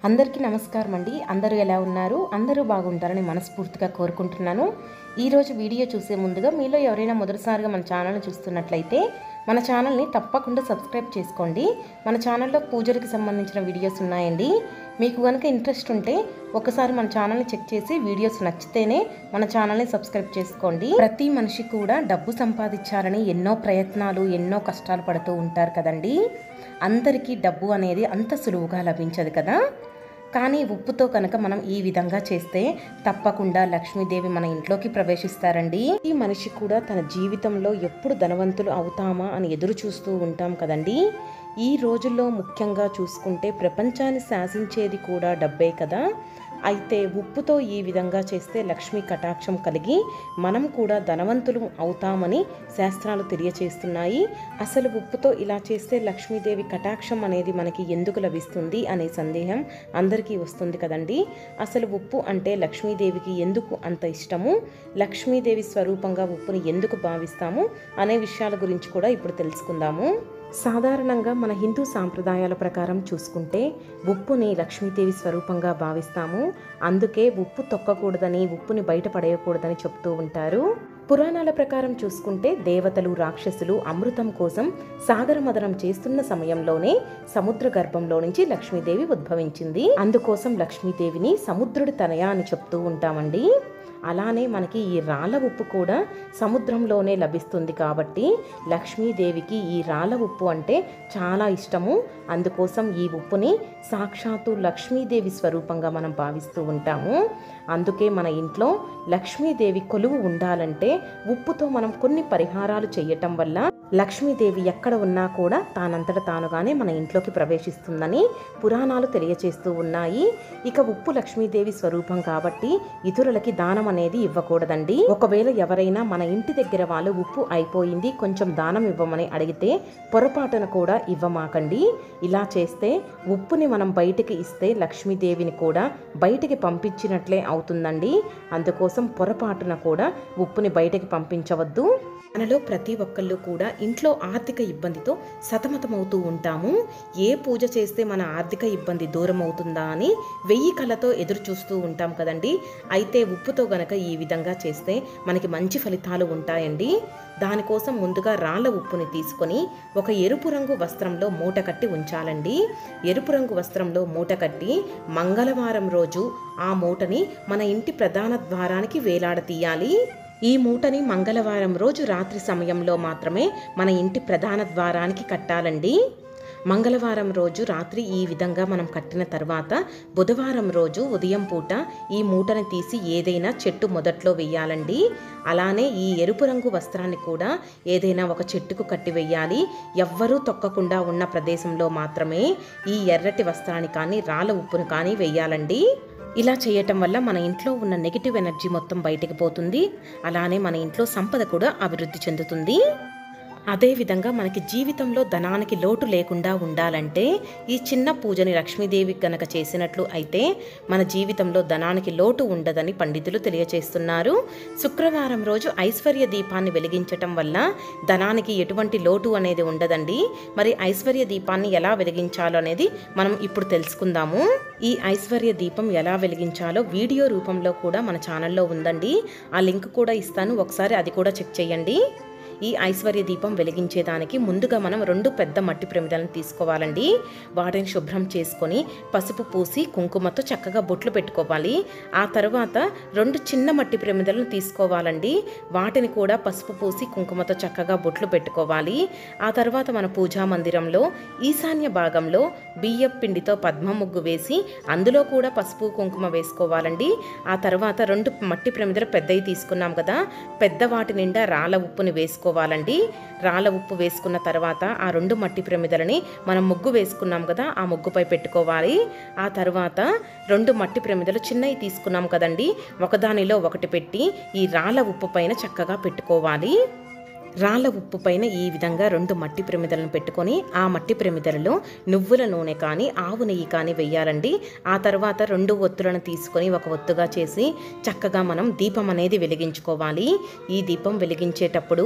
అందరికీ నమస్కారం అండి అందరూ ఎలా ఉన్నారు అందరూ బాగుంటారని మనస్ఫూర్తిగా కోరుకుంటున్నాను ఈరోజు వీడియో చూసే ముందుగా మీలో ఎవరైనా మొదటిసారిగా మన ఛానల్ని చూస్తున్నట్లయితే మన ఛానల్ని తప్పకుండా సబ్స్క్రైబ్ చేసుకోండి మన ఛానల్లో పూజలకు సంబంధించిన వీడియోస్ ఉన్నాయండి మీకు కనుక ఇంట్రెస్ట్ ఉంటే ఒకసారి మన ఛానల్ని చెక్ చేసి వీడియోస్ నచ్చితేనే మన ఛానల్ని సబ్స్క్రైబ్ చేసుకోండి ప్రతి మనిషి కూడా డబ్బు సంపాదించాలని ఎన్నో ప్రయత్నాలు ఎన్నో కష్టాలు పడుతూ ఉంటారు కదండి అందరికీ డబ్బు అనేది అంత సులువుగా లభించదు కదా కానీ ఉప్పుతో కనుక మనం ఈ విధంగా చేస్తే తప్పకుండా లక్ష్మీదేవి మన ఇంట్లోకి ప్రవేశిస్తారండి ఈ మనిషి కూడా తన జీవితంలో ఎప్పుడు ధనవంతులు అవుతామా అని ఎదురు చూస్తూ ఉంటాం కదండి ఈ రోజుల్లో ముఖ్యంగా చూసుకుంటే ప్రపంచాన్ని శాసించేది కూడా డబ్బే కదా అయితే ఉప్పుతో ఈ విధంగా చేస్తే లక్ష్మీ కటాక్షం కలిగి మనం కూడా ధనవంతులు అవుతామని శాస్త్రాలు తెలియచేస్తున్నాయి అసలు ఉప్పుతో ఇలా చేస్తే లక్ష్మీదేవి కటాక్షం అనేది మనకి ఎందుకు లభిస్తుంది అనే సందేహం అందరికీ వస్తుంది కదండి అసలు ఉప్పు అంటే లక్ష్మీదేవికి ఎందుకు అంత ఇష్టము లక్ష్మీదేవి స్వరూపంగా ఉప్పుని ఎందుకు భావిస్తాము అనే విషయాల గురించి కూడా ఇప్పుడు తెలుసుకుందాము సాధారణంగా మన హిందూ సాంప్రదాయాల ప్రకారం చూసుకుంటే ఉప్పుని లక్ష్మీదేవి స్వరూపంగా భావిస్తాము అందుకే ఉప్పు తొక్కకూడదని ఉప్పుని బయట పడేయకూడదని చెప్తూ ఉంటారు పురాణాల ప్రకారం చూసుకుంటే దేవతలు రాక్షసులు అమృతం కోసం సాగర మదనం చేస్తున్న సమయంలోనే సముద్ర గర్భంలో నుంచి లక్ష్మీదేవి ఉద్భవించింది అందుకోసం లక్ష్మీదేవిని సముద్రుడి తనయ అని చెప్తూ ఉంటామండి అలానే మనకి ఈ రాళ్ళ ఉప్పు కూడా సముద్రంలోనే లభిస్తుంది కాబట్టి లక్ష్మీదేవికి ఈ రాళ్ళ ఉప్పు అంటే చాలా ఇష్టము అందుకోసం ఈ ఉప్పుని సాక్షాత్తు లక్ష్మీదేవి స్వరూపంగా మనం భావిస్తూ ఉంటాము అందుకే మన ఇంట్లో లక్ష్మీదేవి కొలువు ఉండాలంటే ఉప్పుతో మనం కొన్ని పరిహారాలు చేయటం వల్ల లక్ష్మీదేవి ఎక్కడ ఉన్నా కూడా తానంతట తానుగానే మన ఇంట్లోకి ప్రవేశిస్తుందని పురాణాలు తెలియచేస్తూ ఉన్నాయి ఇక ఉప్పు లక్ష్మీదేవి స్వరూపం కాబట్టి ఇతరులకి దానం అనేది ఇవ్వకూడదండి ఒకవేళ ఎవరైనా మన ఇంటి దగ్గర వాళ్ళు ఉప్పు అయిపోయింది కొంచెం దానం ఇవ్వమని అడిగితే పొరపాటున కూడా ఇవ్వమాకండి ఇలా చేస్తే ఉప్పుని మనం బయటికి ఇస్తే లక్ష్మీదేవిని కూడా బయటికి పంపించినట్లే అవుతుందండి అందుకోసం పొరపాటున కూడా ఉప్పుని బయటికి పంపించవద్దు మనలో ప్రతి ఒక్కళ్ళు కూడా ఇంట్లో ఆర్థిక ఇబ్బందితో సతమతమవుతూ ఉంటాము ఏ పూజ చేస్తే మన ఆర్థిక ఇబ్బంది దూరం అవుతుందా అని వెయ్యి కళ్ళతో ఎదురు చూస్తూ ఉంటాం కదండి అయితే ఉప్పుతో గనక ఈ విధంగా చేస్తే మనకి మంచి ఫలితాలు ఉంటాయండి దానికోసం ముందుగా రాళ్ళ ఉప్పుని తీసుకొని ఒక ఎరుపు రంగు వస్త్రంలో మూట కట్టి ఉంచాలండి ఎరుపు రంగు వస్త్రంలో మూట కట్టి మంగళవారం రోజు ఆ మూటని మన ఇంటి ప్రధాన ద్వారానికి వేలాడతీయాలి ఈ మూటని మంగళవారం రోజు రాత్రి సమయంలో మాత్రమే మన ఇంటి ప్రధాన ద్వారానికి కట్టాలండి మంగళవారం రోజు రాత్రి ఈ విధంగా మనం కట్టిన తర్వాత బుధవారం రోజు ఉదయం పూట ఈ మూటని తీసి ఏదైనా చెట్టు మొదట్లో వెయ్యాలండి అలానే ఈ ఎరుపు రంగు వస్త్రాన్ని కూడా ఏదైనా ఒక చెట్టుకు కట్టి వెయ్యాలి ఎవ్వరూ తొక్కకుండా ఉన్న ప్రదేశంలో మాత్రమే ఈ ఎర్రటి వస్త్రాన్ని కానీ రాళ్ళ ఉప్పును కానీ వెయ్యాలండి ఇలా చేయటం వల్ల మన ఇంట్లో ఉన్న నెగిటివ్ ఎనర్జీ మొత్తం బయటికి పోతుంది అలానే మన ఇంట్లో సంపద కూడా అభివృద్ధి చెందుతుంది అదేవిధంగా మనకి జీవితంలో ధనానికి లోటు లేకుండా ఉండాలంటే ఈ చిన్న పూజని లక్ష్మీదేవి గనక చేసినట్లు అయితే మన జీవితంలో ధనానికి లోటు ఉండదని పండితులు తెలియచేస్తున్నారు శుక్రవారం రోజు ఐశ్వర్య దీపాన్ని వెలిగించటం వల్ల ధనానికి ఎటువంటి లోటు అనేది ఉండదండి మరి ఐశ్వర్య దీపాన్ని ఎలా వెలిగించాలో అనేది మనం ఇప్పుడు తెలుసుకుందాము ఈ ఐశ్వర్య దీపం ఎలా వెలిగించాలో వీడియో రూపంలో కూడా మన ఛానల్లో ఉందండి ఆ లింక్ కూడా ఇస్తాను ఒకసారి అది కూడా చెక్ చేయండి ఈ ఐశ్వర్య దీపం వెలిగించేదానికి ముందుగా మనం రెండు పెద్ద మట్టి ప్రమిదలను తీసుకోవాలండి వాటిని శుభ్రం చేసుకొని పసుపు పూసి కుంకుమతో చక్కగా బొట్లు పెట్టుకోవాలి ఆ తర్వాత రెండు చిన్న మట్టి ప్రమిదలను తీసుకోవాలండి వాటిని కూడా పసుపు పూసి కుంకుమతో చక్కగా బొట్లు పెట్టుకోవాలి ఆ తర్వాత మన పూజా మందిరంలో ఈశాన్య భాగంలో బియ్యం పిండితో పద్మ ముగ్గు వేసి అందులో కూడా పసుపు కుంకుమ వేసుకోవాలండి ఆ తర్వాత రెండు మట్టి ప్రమిదలు పెద్దవి తీసుకున్నాం కదా పెద్ద వాటి నిండా రాళ్ళ ఉప్పుని వేసుకోవాలి వేసుకోవాలండి రాళ్ళ ఉప్పు వేసుకున్న తర్వాత ఆ రెండు మట్టి ప్రమిదలని మనం ముగ్గు వేసుకున్నాం కదా ఆ ముగ్గుపై పెట్టుకోవాలి ఆ తర్వాత రెండు మట్టి ప్రమిదలు చిన్నవి తీసుకున్నాం కదండి ఒకదానిలో ఒకటి పెట్టి ఈ రాళ్ళ ఉప్పు పైన చక్కగా పెట్టుకోవాలి రాళ్ళ ఉప్పు పైన ఈ విధంగా రెండు మట్టి ప్రమిదలను పెట్టుకొని ఆ మట్టి ప్రమిదలలో నువ్వుల నూనె కానీ ఆవు నెయ్యి కానీ వెయ్యాలండి ఆ తర్వాత రెండు ఒత్తులను తీసుకొని ఒక ఒత్తుగా చేసి చక్కగా మనం దీపం అనేది వెలిగించుకోవాలి ఈ దీపం వెలిగించేటప్పుడు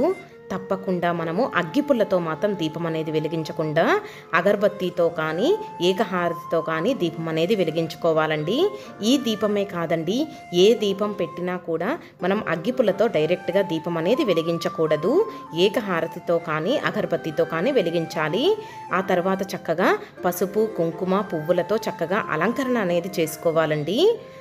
తప్పకుండా మనము అగ్గిపుల్లతో మాత్రం దీపం అనేది వెలిగించకుండా అగరబత్తితో కానీ ఏకహారతితో కానీ దీపం అనేది వెలిగించుకోవాలండి ఈ దీపమే కాదండి ఏ దీపం పెట్టినా కూడా మనం అగ్గిపుల్లతో డైరెక్ట్గా దీపం అనేది వెలిగించకూడదు ఏకహారతితో కానీ అగరబత్తితో కానీ వెలిగించాలి ఆ తర్వాత చక్కగా పసుపు కుంకుమ పువ్వులతో చక్కగా అలంకరణ అనేది చేసుకోవాలండి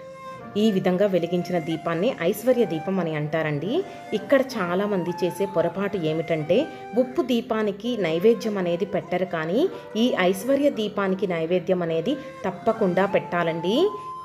ఈ విధంగా వెలిగించిన దీపాన్ని ఐశ్వర్య దీపం అని అంటారండి ఇక్కడ చాలామంది చేసే పొరపాటు ఏమిటంటే ఉప్పు దీపానికి నైవేద్యం అనేది పెట్టరు కానీ ఈ ఐశ్వర్య దీపానికి నైవేద్యం అనేది తప్పకుండా పెట్టాలండి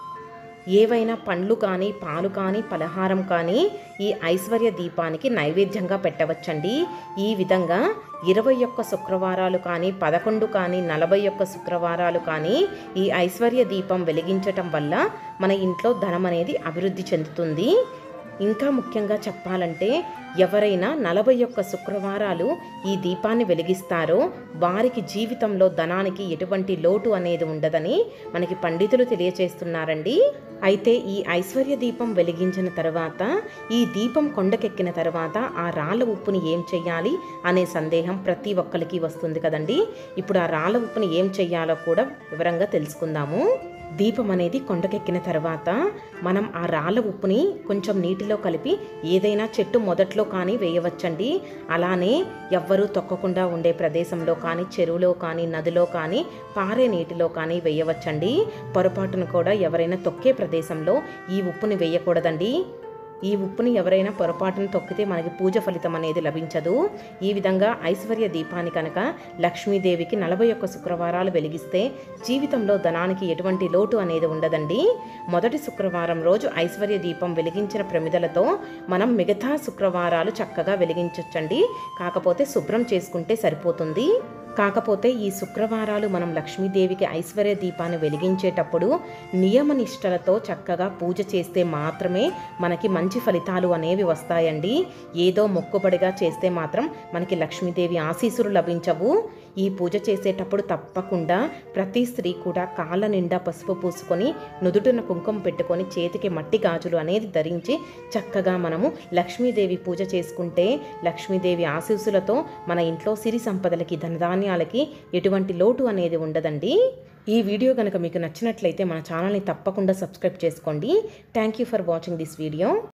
ఏవైనా పండ్లు కానీ పాలు కానీ పలహారం కానీ ఈ ఐశ్వర్య దీపానికి నైవేద్యంగా పెట్టవచ్చండి ఈ విధంగా ఇరవై ఒక్క శుక్రవారాలు కానీ పదకొండు కానీ నలభై ఒక్క శుక్రవారాలు కానీ ఈ ఐశ్వర్య దీపం వెలిగించటం వల్ల మన ఇంట్లో ధనం అనేది అభివృద్ధి చెందుతుంది ఇంకా ముఖ్యంగా చెప్పాలంటే ఎవరైనా నలభై ఒక్క శుక్రవారాలు ఈ దీపాన్ని వెలిగిస్తారో వారికి జీవితంలో ధనానికి ఎటువంటి లోటు అనేది ఉండదని మనకి పండితులు తెలియచేస్తున్నారండి అయితే ఈ ఐశ్వర్య దీపం వెలిగించిన తర్వాత ఈ దీపం కొండకెక్కిన తర్వాత ఆ రాళ్ళ ఉప్పుని ఏం చెయ్యాలి అనే సందేహం ప్రతి ఒక్కరికి వస్తుంది కదండి ఇప్పుడు ఆ రాళ్ళ ఉప్పుని ఏం చెయ్యాలో కూడా వివరంగా తెలుసుకుందాము దీపం అనేది కొండకెక్కిన తర్వాత మనం ఆ రాళ్ళ ఉప్పుని కొంచెం నీటిలో కలిపి ఏదైనా చెట్టు మొదట్లో కానీ వేయవచ్చండి అలానే ఎవ్వరూ తొక్కకుండా ఉండే ప్రదేశంలో కానీ చెరువులో కానీ నదిలో కానీ పారే నీటిలో కానీ వేయవచ్చండి పొరపాటును కూడా ఎవరైనా తొక్కే ప్రదేశంలో ఈ ఉప్పుని వేయకూడదండి ఈ ఉప్పుని ఎవరైనా పొరపాటును తొక్కితే మనకి పూజ ఫలితం అనేది లభించదు ఈ విధంగా ఐశ్వర్య దీపాన్ని కనుక లక్ష్మీదేవికి నలభై ఒక్క శుక్రవారాలు వెలిగిస్తే జీవితంలో ధనానికి ఎటువంటి లోటు అనేది ఉండదండి మొదటి శుక్రవారం రోజు ఐశ్వర్య దీపం వెలిగించిన ప్రమిదలతో మనం మిగతా శుక్రవారాలు చక్కగా వెలిగించవచ్చండి కాకపోతే శుభ్రం చేసుకుంటే సరిపోతుంది కాకపోతే ఈ శుక్రవారాలు మనం లక్ష్మీదేవికి ఐశ్వర్య దీపాన్ని వెలిగించేటప్పుడు నియమనిష్టలతో చక్కగా పూజ చేస్తే మాత్రమే మనకి మంచి ఫలితాలు అనేవి వస్తాయండి ఏదో మొక్కుబడిగా చేస్తే మాత్రం మనకి లక్ష్మీదేవి ఆశీస్సులు లభించవు ఈ పూజ చేసేటప్పుడు తప్పకుండా ప్రతి స్త్రీ కూడా కాళ్ళ నిండా పసుపు పూసుకొని నుదుటిన కుంకుమ పెట్టుకొని చేతికి మట్టి గాజులు అనేది ధరించి చక్కగా మనము లక్ష్మీదేవి పూజ చేసుకుంటే లక్ష్మీదేవి ఆశీస్సులతో మన ఇంట్లో సిరి సంపదలకి ధనధాన్యాలకి ఎటువంటి లోటు అనేది ఉండదండి ఈ వీడియో కనుక మీకు నచ్చినట్లయితే మన ఛానల్ని తప్పకుండా సబ్స్క్రైబ్ చేసుకోండి thank you for watching this video